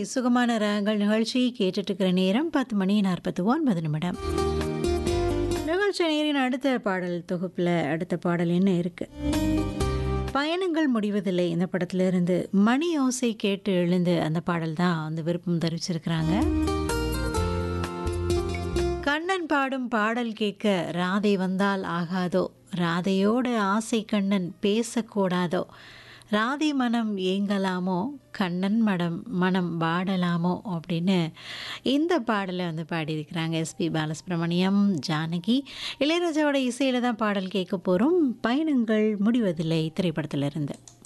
சுகமான ராகங்கள் நிகழ்ச்சி கேட்டுட்டு இருக்கிற நேரம் பத்து மணி நாற்பத்தி ஒன்பது நிமிடம் நிகழ்ச்சி நேரின் அடுத்த பாடல் தொகுப்பில் அடுத்த பாடல் என்ன இருக்கு பயணங்கள் முடிவதில்லை இந்த படத்துல இருந்து மணி ஓசை கேட்டு எழுந்து அந்த பாடல் தான் வந்து விருப்பம் தெரிவிச்சிருக்கிறாங்க கண்ணன் பாடும் பாடல் கேட்க ராதை வந்தால் ஆகாதோ ராதையோட ஆசை கண்ணன் பேசக்கூடாதோ ராதை மனம் ஏங்கலாமோ கண்ணன் மடம் மனம் வாடலாமோ அப்படின்னு இந்த பாடலை வந்து பாடியிருக்கிறாங்க எஸ்பி பாலசுப்ரமணியம் ஜானகி இளையராஜாவோட இசையில் தான் பாடல் கேட்க போகிறோம் பயணங்கள் முடிவதில்லை திரைப்படத்திலிருந்து